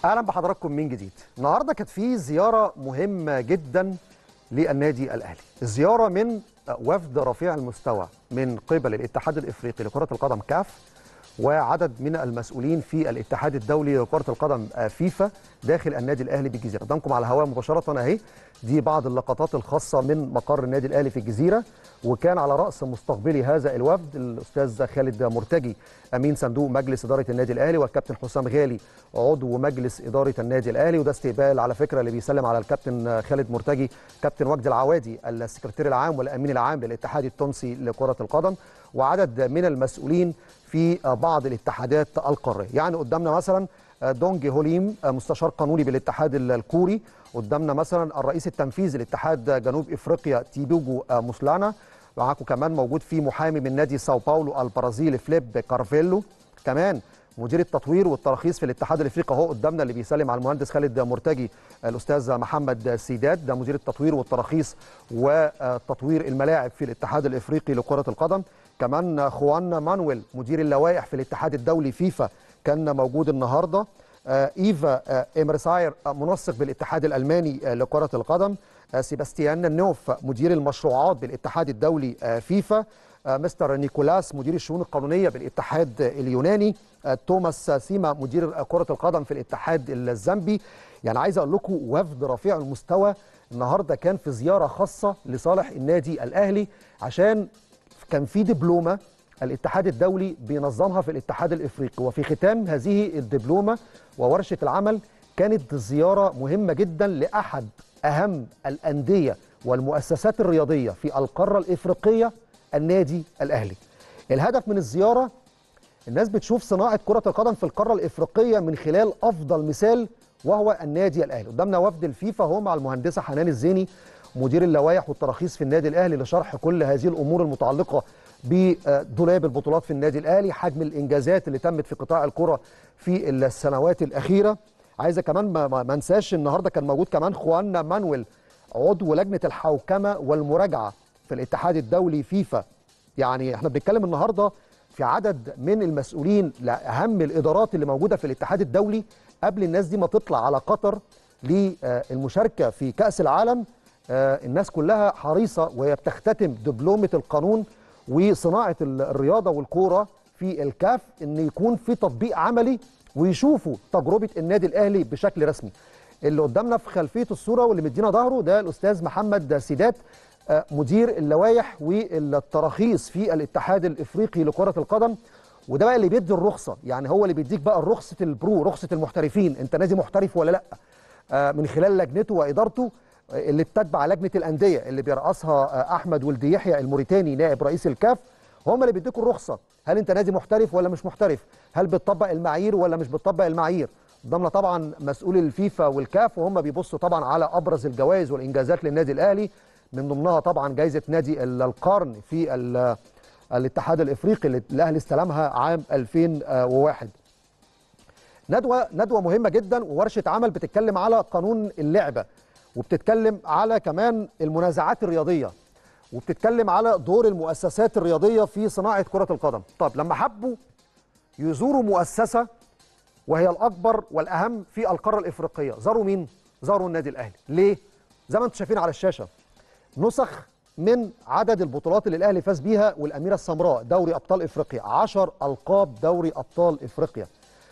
اهلا بحضراتكم من جديد النهارده كانت في زياره مهمه جدا للنادي الاهلي الزياره من وفد رفيع المستوى من قبل الاتحاد الافريقي لكره القدم كاف وعدد من المسؤولين في الاتحاد الدولي لكره القدم فيفا داخل النادي الاهلي بالجزيره قدامكم على الهواء مباشره اهي دي بعض اللقطات الخاصه من مقر النادي الاهلي في الجزيره وكان على راس مستقبلي هذا الوفد الاستاذ خالد مرتجي امين صندوق مجلس اداره النادي الاهلي والكابتن حسام غالي عضو مجلس اداره النادي الاهلي وده استقبال على فكره اللي بيسلم على الكابتن خالد مرتجي كابتن وجدي العوادي السكرتير العام والامين العام للاتحاد التونسي لكره القدم وعدد من المسؤولين في بعض الاتحادات القاريه يعني قدامنا مثلا دونج هوليم مستشار قانوني بالاتحاد الكوري قدامنا مثلا الرئيس التنفيذي لاتحاد جنوب افريقيا تيبوجو موسلانا معاكم كمان موجود في محامي من نادي ساو باولو البرازيل فليب كارفيلو كمان مدير التطوير والتراخيص في الاتحاد الافريقي اهو قدامنا اللي بيسلم على المهندس خالد مرتجي الاستاذ محمد سيداد ده مدير التطوير والتراخيص وتطوير الملاعب في الاتحاد الافريقي لكره القدم كمان خوان مانويل مدير اللوائح في الاتحاد الدولي فيفا كان موجود النهارده ايفا امرساير منسق بالاتحاد الالماني لكره القدم سيباستيان نوف مدير المشروعات بالاتحاد الدولي فيفا مستر نيكولاس مدير الشؤون القانونيه بالاتحاد اليوناني توماس سيما مدير كره القدم في الاتحاد الزامبي يعني عايز اقول لكم وفد رفيع المستوى النهارده كان في زياره خاصه لصالح النادي الاهلي عشان كان في دبلومه الاتحاد الدولي بينظمها في الاتحاد الافريقي وفي ختام هذه الدبلومه وورشه العمل كانت زياره مهمه جدا لاحد اهم الانديه والمؤسسات الرياضيه في القاره الافريقيه النادي الاهلي. الهدف من الزياره الناس بتشوف صناعه كره القدم في القاره الافريقيه من خلال افضل مثال وهو النادي الاهلي. قدامنا وفد الفيفا هو مع المهندسه حنان الزيني مدير اللوائح والتراخيص في النادي الاهلي لشرح كل هذه الامور المتعلقه بدولاب البطولات في النادي الاهلي، حجم الانجازات اللي تمت في قطاع الكره في السنوات الاخيره. عايزه كمان ما انساش النهارده كان موجود كمان خوان مانويل عضو لجنه الحوكمه والمراجعه في الاتحاد الدولي فيفا. يعني احنا بنتكلم النهارده في عدد من المسؤولين لاهم الادارات اللي موجوده في الاتحاد الدولي قبل الناس دي ما تطلع على قطر للمشاركه في كاس العالم الناس كلها حريصه وهي بتختتم دبلومه القانون وصناعه الرياضه والكوره في الكاف ان يكون في تطبيق عملي ويشوفوا تجربه النادي الاهلي بشكل رسمي. اللي قدامنا في خلفيه الصوره واللي مدينا ظهره ده الاستاذ محمد سيدات مدير اللوائح والتراخيص في الاتحاد الافريقي لكره القدم وده بقى اللي بيدي الرخصه يعني هو اللي بيديك بقى رخصه البرو رخصه المحترفين انت نادي محترف ولا لا من خلال لجنته وادارته اللي بتتبع لجنه الانديه اللي بيرأسها احمد ولد يحيى الموريتاني نائب رئيس الكاف هم اللي بيديكوا الرخصه هل انت نادي محترف ولا مش محترف هل بتطبق المعايير ولا مش بتطبق المعايير ضمن طبعا مسؤول الفيفا والكاف وهم بيبصوا طبعا على ابرز الجوائز والانجازات للنادي الاهلي من ضمنها طبعا جائزه نادي القرن في الاتحاد الافريقي اللي الاهلي استلمها عام 2001 ندوه ندوه مهمه جدا وورشه عمل بتتكلم على قانون اللعبه وبتتكلم على كمان المنازعات الرياضيه وبتتكلم على دور المؤسسات الرياضيه في صناعه كره القدم طب لما حبوا يزوروا مؤسسه وهي الاكبر والاهم في القاره الافريقيه زاروا مين زاروا النادي الاهلي ليه زي ما انتم شايفين على الشاشه نسخ من عدد البطولات اللي الاهلي فاز بيها والاميره السمراء دوري ابطال افريقيا 10 القاب دوري ابطال افريقيا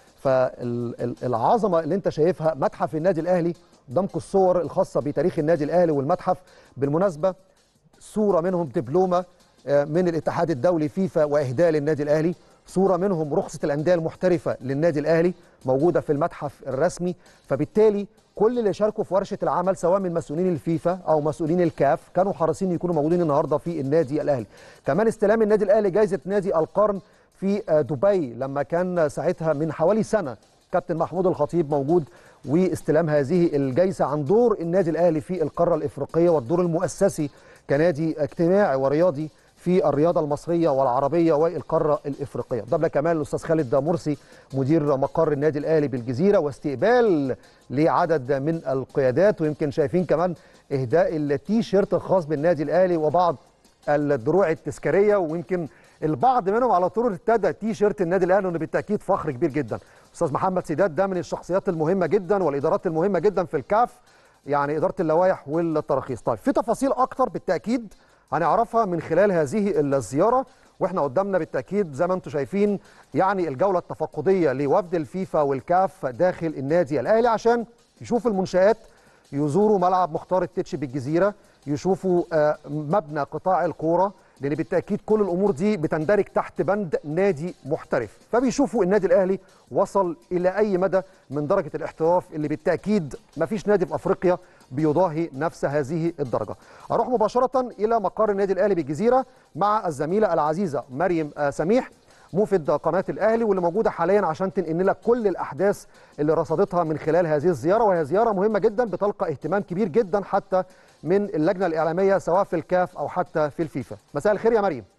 فالعظمه اللي انت شايفها متحف النادي الاهلي قدامكم الصور الخاصه بتاريخ النادي الاهلي والمتحف بالمناسبه صوره منهم دبلومه من الاتحاد الدولي فيفا واهداء للنادي الاهلي صوره منهم رخصه الانديه المحترفه للنادي الاهلي موجوده في المتحف الرسمي فبالتالي كل اللي شاركوا في ورشه العمل سواء من مسؤولين الفيفا او مسؤولين الكاف كانوا حريصين يكونوا موجودين النهارده في النادي الاهلي كمان استلام النادي الاهلي جائزه نادي القرن في دبي لما كان ساعتها من حوالي سنه كابتن محمود الخطيب موجود واستلام هذه الجائزه عن دور النادي الاهلي في القاره الافريقيه والدور المؤسسي كنادي اجتماعي ورياضي في الرياضه المصريه والعربيه والقاره الافريقيه. ضمن كمان الاستاذ خالد مرسي مدير مقر النادي الاهلي بالجزيره واستقبال لعدد من القيادات ويمكن شايفين كمان اهداء التي شيرت الخاص بالنادي الاهلي وبعض الدروع التذكاريه ويمكن البعض منهم على طول ارتدى تي شيرت النادي الاهلي وانه بالتاكيد فخر كبير جدا استاذ محمد سيدات ده من الشخصيات المهمه جدا والادارات المهمه جدا في الكاف يعني اداره اللوائح والتراخيص طيب في تفاصيل اكتر بالتاكيد هنعرفها من خلال هذه الزياره واحنا قدامنا بالتاكيد زي ما انتم شايفين يعني الجوله التفقديه لوفد الفيفا والكاف داخل النادي الاهلي عشان يشوفوا المنشات يزوروا ملعب مختار التتش بالجزيره يشوفوا آه، مبنى قطاع الكوره لان بالتاكيد كل الامور دي بتندرج تحت بند نادي محترف فبيشوفوا النادي الاهلي وصل الى اي مدى من درجه الاحتراف اللي بالتاكيد ما فيش نادي في افريقيا بيضاهي نفس هذه الدرجه اروح مباشره الى مقر النادي الاهلي بالجزيره مع الزميله العزيزه مريم آه، سميح موفد قناه الاهلي واللي موجوده حاليا عشان تنقل لك كل الاحداث اللي رصدتها من خلال هذه الزياره وهي زياره مهمه جدا بتلقى اهتمام كبير جدا حتى من اللجنه الاعلاميه سواء في الكاف او حتى في الفيفا مساء الخير يا مريم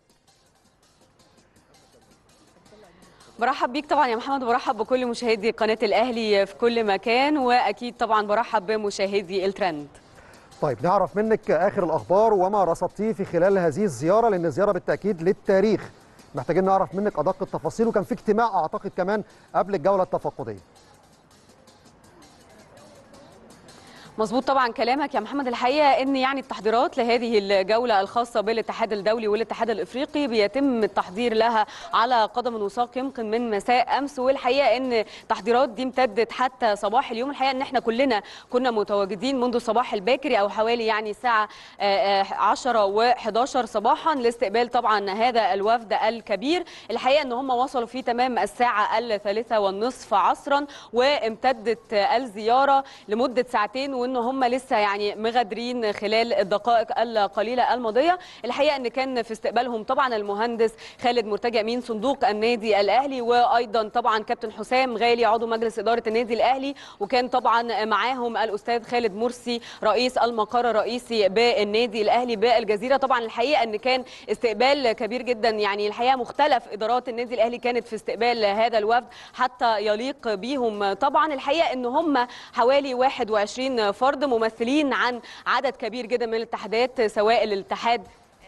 برحب بيك طبعا يا محمد وبرحب بكل مشاهدي قناه الاهلي في كل مكان واكيد طبعا برحب بمشاهدي الترند طيب نعرف منك اخر الاخبار وما رصدتيه في خلال هذه الزياره لان الزياره بالتاكيد للتاريخ محتاجين نعرف منك ادق التفاصيل وكان في اجتماع اعتقد كمان قبل الجوله التفقديه مظبوط طبعا كلامك يا محمد الحقيقه ان يعني التحضيرات لهذه الجوله الخاصه بالاتحاد الدولي والاتحاد الافريقي بيتم التحضير لها على قدم وساق يمكن من مساء امس والحقيقه ان التحضيرات دي امتدت حتى صباح اليوم الحقيقه ان احنا كلنا كنا متواجدين منذ الصباح الباكر او حوالي يعني الساعه 10 و11 صباحا لاستقبال طبعا هذا الوفد الكبير الحقيقه ان هم وصلوا في تمام الساعه الثالثه والنصف عصرا وامتدت الزياره لمده ساعتين وان هم لسه يعني مغادرين خلال الدقائق القليله الماضيه الحقيقه ان كان في استقبالهم طبعا المهندس خالد مرتجى امين صندوق النادي الاهلي وايضا طبعا كابتن حسام غالي عضو مجلس اداره النادي الاهلي وكان طبعا معاهم الاستاذ خالد مرسي رئيس المقر الرئيسي بالنادي الاهلي بالجزيره طبعا الحقيقه ان كان استقبال كبير جدا يعني الحقيقه مختلف ادارات النادي الاهلي كانت في استقبال هذا الوفد حتى يليق بيهم طبعا الحقيقه ان هم حوالي 21 فرد ممثلين عن عدد كبير جدا من الاتحادات سواء الاتحاد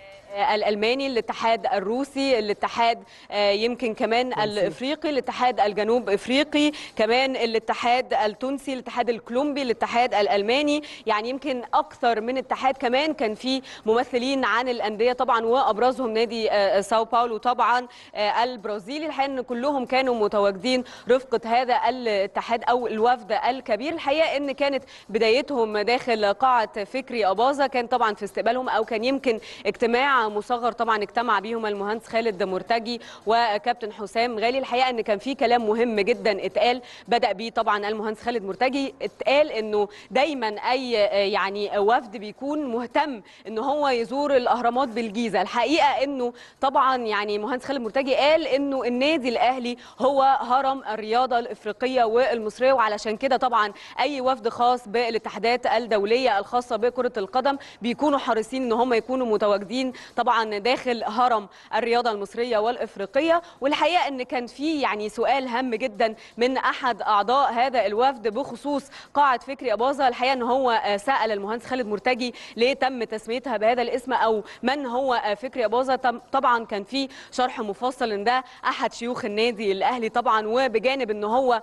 الالماني الاتحاد الروسي الاتحاد يمكن كمان الافريقي الاتحاد الجنوب افريقي كمان الاتحاد التونسي الاتحاد الكولومبي الاتحاد الالماني يعني يمكن اكثر من اتحاد كمان كان في ممثلين عن الانديه طبعا وابرزهم نادي ساو باولو طبعا البرازيلي الحقيقه ان كلهم كانوا متواجدين رفقه هذا الاتحاد او الوفد الكبير الحقيقه ان كانت بدايتهم داخل قاعه فكري اباظه كان طبعا في استقبالهم او كان يمكن اجتماع مصغر طبعا اجتمع بيهم المهندس خالد مرتجي وكابتن حسام غالي الحقيقه ان كان في كلام مهم جدا اتقال بدا بيه طبعا المهندس خالد مرتجي اتقال انه دايما اي يعني وفد بيكون مهتم ان هو يزور الاهرامات بالجيزه الحقيقه انه طبعا يعني مهندس خالد مرتجي قال انه النادي الاهلي هو هرم الرياضه الافريقيه والمصريه وعلشان كده طبعا اي وفد خاص بالاتحادات الدوليه الخاصه بكره القدم بيكونوا حريصين ان هم يكونوا متواجدين طبعا داخل هرم الرياضه المصريه والافريقيه والحقيقه ان كان في يعني سؤال هام جدا من احد اعضاء هذا الوفد بخصوص قاعه فكري اباظه الحقيقه ان هو سال المهندس خالد مرتجي ليه تم تسميتها بهذا الاسم او من هو فكري اباظه طبعا كان في شرح مفصل ان ده احد شيوخ النادي الاهلي طبعا وبجانب ان هو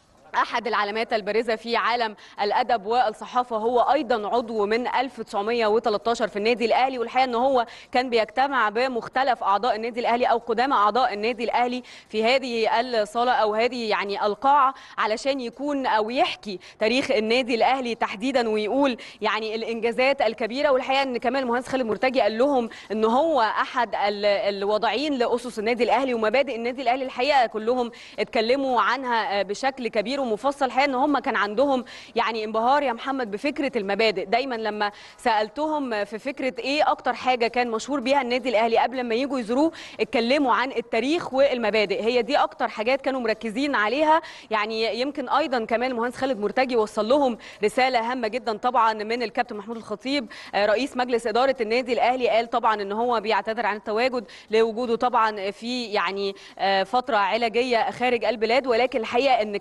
احد العلامات البارزه في عالم الادب والصحافه هو ايضا عضو من 1913 في النادي الاهلي والحقيقه ان هو كان بيجتمع بمختلف اعضاء النادي الاهلي او قدامى اعضاء النادي الاهلي في هذه الصاله او هذه يعني القاعه علشان يكون او يحكي تاريخ النادي الاهلي تحديدا ويقول يعني الانجازات الكبيره والحقيقه ان كمان المهندس خالد مرتجي قال لهم ان هو احد الوضعين لاسس النادي الاهلي ومبادئ النادي الاهلي الحقيقه كلهم اتكلموا عنها بشكل كبير كبير ومفصل الحقيقه ان هم كان عندهم يعني انبهار يا محمد بفكره المبادئ دايما لما سالتهم في فكره ايه اكتر حاجه كان مشهور بيها النادي الاهلي قبل ما يجوا يزوروه اتكلموا عن التاريخ والمبادئ هي دي اكتر حاجات كانوا مركزين عليها يعني يمكن ايضا كمان المهندس خالد مرتجي وصل لهم رساله هامه جدا طبعا من الكابتن محمود الخطيب رئيس مجلس اداره النادي الاهلي قال طبعا ان هو بيعتذر عن التواجد لوجوده طبعا في يعني فتره علاجيه خارج البلاد ولكن الحقيقه ان كابتن محمود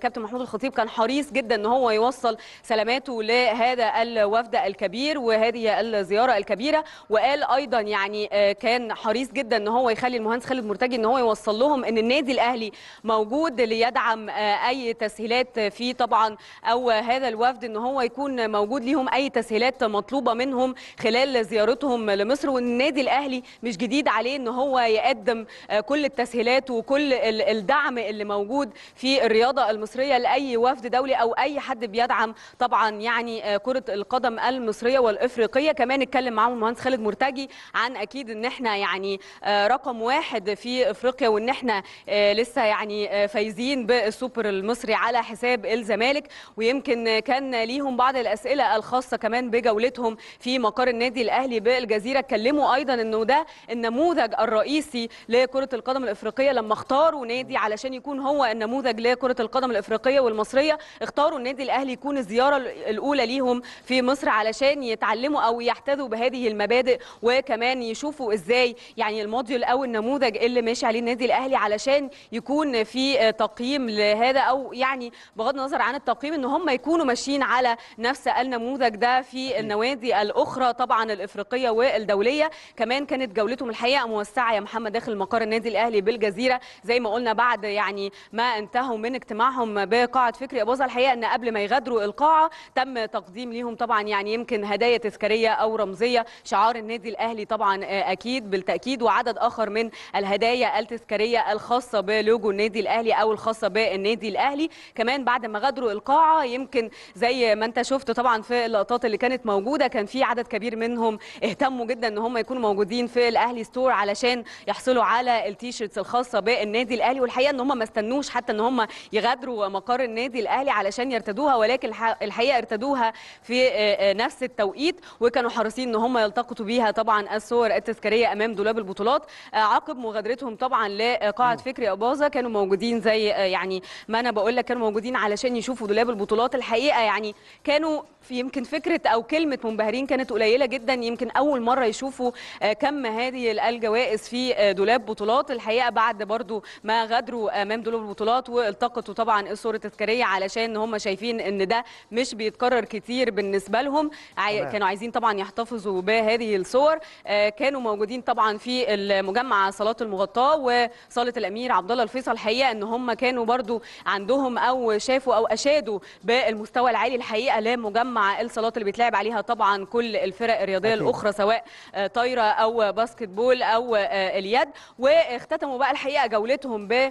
الخطيب كان حريص جدا ان هو يوصل سلاماته لهذا الوفد الكبير وهذه الزياره الكبيره وقال ايضا يعني آه، كان حريص جدا ان هو يخلي المهندس خالد مرتجي ان هو يوصل لهم ان النادي الاهلي موجود ليدعم آه، اي تسهيلات فيه طبعا او هذا الوفد ان هو يكون موجود ليهم اي تسهيلات مطلوبه منهم خلال زيارتهم لمصر والنادي الاهلي مش جديد عليه ان هو يقدم آه، كل التسهيلات وكل ال- الدعم اللي موجود في الرياضه المصريه لاي وفد دولي او اي حد بيدعم طبعا يعني آه، كره القدم المصريه والافريقيه كمان اتكلم معاهم المهندس خالد مرتجي عن اكيد ان احنا يعني آه، رقم واحد في افريقيا وان احنا آه، لسه يعني آه، فايزين بالسوبر المصري على حساب الزمالك ويمكن كان ليهم بعض الاسئله الخاصه كمان بجولتهم في مقر النادي الاهلي بالجزيره اتكلموا ايضا انه ده النموذج الرئيسي لكره القدم الافريقيه لما اختاروا نادي علشان يكون هو النموذج لكره القدم الافريقيه والمصريه اختاروا النادي الاهلي يكون الزياره الاولى ليهم في مصر علشان يتعلموا او يحتذوا بهذه المبادئ وكمان يشوفوا ازاي يعني الموديول او النموذج اللي ماشي عليه النادي الاهلي علشان يكون في تقييم لهذا او يعني بغض النظر عن التقييم ان هم يكونوا ماشيين على نفس النموذج ده في النوادي الاخرى طبعا الافريقيه والدوليه كمان كانت جولتهم الحقيقه موسعه يا محمد داخل مقر النادي الاهلي بالجزيره زي ما قلنا بعد يعني ما انتهوا من اجتماعهم بقاعه فكري اباظه الحقيقه ان قبل ما يغادروا القاعه تم تقديم ليهم طبعا يعني يمكن هدايا تذكاريه او رمزيه شعار النادي الاهلي طبعا آه، اكيد بالتاكيد وعدد اخر من الهدايا التذكاريه الخاصه بلوجو النادي الاهلي او الخاصه بالنادي الاهلي كمان بعد ما غادروا القاعه يمكن زي ما انت شفت طبعا في اللقطات اللي كانت موجوده كان في عدد كبير منهم اهتموا جدا ان هم يكونوا موجودين في الاهلي ستور علشان يحصلوا على التيشيرتس الخاصه بالنادي الاهلي والحقيقه ان هم ما استنوش حتى ان هم يغادروا مقر النادي الاهلي علشان يرتدوها ولكن الح- الحقيقه ارتدوها في آه، آه، نفس التوقيت وكانوا حريصين ان هم يلتقطوا بيها طبعا الصور التذكاريه امام دولاب البطولات آه، عقب مغادرتهم طبعا لقاعه فكري اباظه كانوا موجودين زي آه، يعني ما انا بقول لك كانوا موجودين علشان يشوفوا دولاب البطولات الحقيقه يعني كانوا في يمكن فكره او كلمه منبهرين كانت قليله جدا يمكن اول مره يشوفوا آه، كم هذه الجوائز في آه، دولاب بطولات الحقيقه بعد برضو ما غادروا امام دولاب البطولات والتقطوا طبعا الصوره التذكاريه علشان هم شايفين ان ده مش بيتكرر كتير بالنسبه لهم عاي- تمام. كانوا عايزين طبعا يحتفظوا بهذه الصور آه، كانوا موجودين طبعا في المجمع صالات المغطاه وصاله الامير عبد الله الفيصل الحقيقه ان هم كانوا برضو عندهم او شافوا او اشادوا بالمستوى العالي الحقيقه لمجمع الصالات اللي بيتلعب عليها طبعا كل الفرق الرياضيه أكيد. الاخرى سواء آه، طايره او باسكت بول او آه، اليد واختتموا بقى الحقيقه جولتهم ب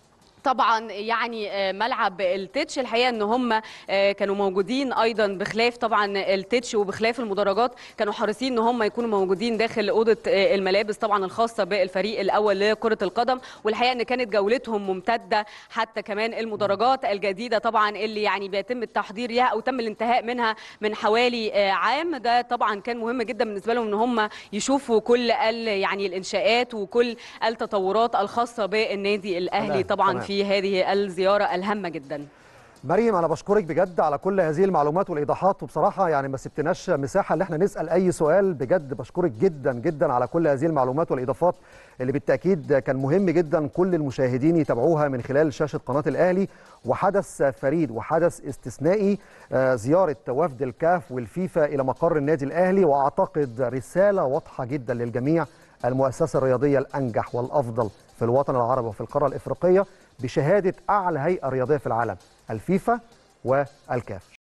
طبعا يعني آه، ملعب التتش الحقيقه ان هم آه، كانوا موجودين ايضا بخلاف طبعا التتش وبخلاف المدرجات كانوا حريصين ان هم يكونوا موجودين داخل اوضه آه، الملابس طبعا الخاصه بالفريق الاول لكره القدم والحقيقه ان كانت جولتهم ممتده حتى كمان المدرجات الجديده طبعا اللي يعني بيتم التحضير ليها او تم الانتهاء منها من حوالي آه، عام ده طبعا كان مهم جدا بالنسبه لهم ان هم يشوفوا كل ال- يعني الانشاءات وكل التطورات الخاصه بالنادي الاهلي تمام، طبعا تمام. في هذه الزياره الهامه جدا مريم انا بشكرك بجد على كل هذه المعلومات والايضاحات وبصراحه يعني ما سبتناش مساحه ان احنا نسال اي سؤال بجد بشكرك جدا جدا على كل هذه المعلومات والاضافات اللي بالتاكيد كان مهم جدا كل المشاهدين يتابعوها من خلال شاشه قناه الاهلي وحدث فريد وحدث استثنائي آه، زياره وفد الكاف والفيفا الى مقر النادي الاهلي واعتقد رساله واضحه جدا للجميع المؤسسه الرياضيه الانجح والافضل في الوطن العربي وفي القاره الافريقيه بشهاده اعلى هيئه رياضيه في العالم الفيفا والكاف